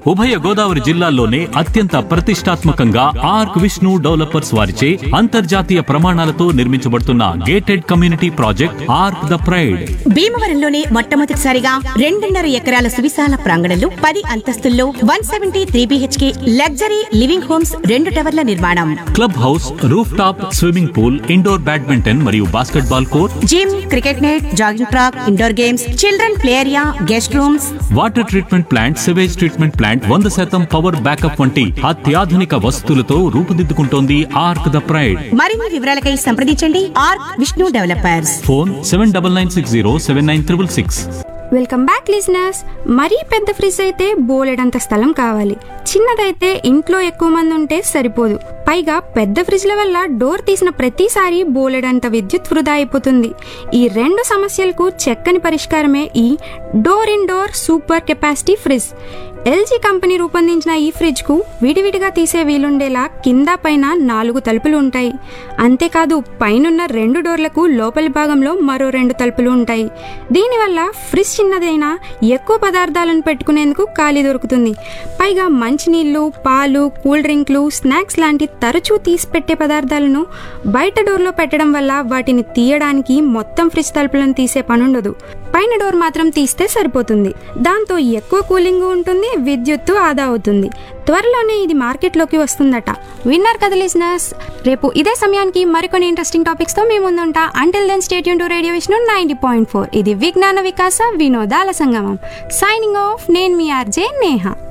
ఉభయ గోదావరి జిల్లాల్లోనే అత్యంత ప్రతిష్టాత్మకంగా ఆర్క్ విష్ణు డెవలపర్స్ వారిచే అంతర్జాతీయ ప్రమాణాలతో నిర్మించబడుతున్న gated community project Ark the pride భీమవరంలోనే మొట్టమొదటిసారిగా రెండున్నర ఎకరాల సువిశాల ప్రాంగణంలో పది అంతస్తుల్లో one seventy three BHK luxury living homes రెండు టవర్ల నిర్మాణం club house roof top swimming pool indoor badminton మరియు basketball court gym cricket net jogging track indoor games children play area guest rooms water treatment plant sewage treatment plant వంద శాతం power backup వంటి అత్యాధునిక వసతులతో రూపుదిద్దుకుంటోంది arc the pride మరిన్ని వివరాలకై సంప్రదించండి R Vishnu developers phone seven double nine six zero seven nine triple six welcome back listeners మరీ పెద్ద ఫ్రిడ్జ్ అయితే బోలెడంత స్థలం కావాలి చిన్నదైతే ఇంట్లో ఎక్కువ మంది ఉంటే సరిపోదు పైగా పెద్ద ఫ్రిడ్జ్ల వల్ల డోర్ తీసిన ప్రతిసారి బోలెడంత విద్యుత్ వృధా అయిపోతుంది ఈ రెండు సమస్యలకు చక్కని పరిష్కారమే ఈ door in door super capacity fridge LG company రూపొందించిన ఈ ఫ్రిడ్జ్కు విడివిడిగా తీసే వీలుండేలా కింద పైన నాలుగు తలుపులు ఉంటాయి అంతేకాదు పైనున్న రెండు డోర్లకు లోపలి భాగంలో మరో రెండు తలుపులు ఉంటాయి దీనివల్ల ఫ్రిడ్జ్ చిన్నదైనా ఎక్కువ పదార్థాలను పెట్టుకునేందుకు ఖాళీ దొరుకుతుంది పైగా మంచినీళ్ళు పాలు కూల్ డ్రింక్లు స్నాక్స్ లాంటి తరచూ తీసి పెట్టే పదార్థాలను బయట డోర్లో పెట్టడం వల్ల వాటిని తీయడానికి మొత్తం ఫ్రిడ్జ్ తలుపులను తీసే పనుండదు పైన డోర్ మాత్రం తీస్తే సరిపోతుంది దాంతో ఎక్కువ కూలింగ్ ఉంటుంది విద్యుత్తు ఆదా అవుతుంది త్వరలోనే ఇది మార్కెట్లోకి వస్తుందట విన్నర్ కదా లిజనర్స్ రేపు ఇదే సమయానికి మరికొన్ని ఇంట్రెస్టింగ్ టాపిక్స్తో మేము ముందుంటా అంటిల్ దెన్ స్టేట్ యూన్ to radio Vishnu ninety point four ఇది విజ్ఞాన వికాస వినోదాల సంగమం సైనింగ్ ఆఫ్ నేను మీ ఆర్జే నేహా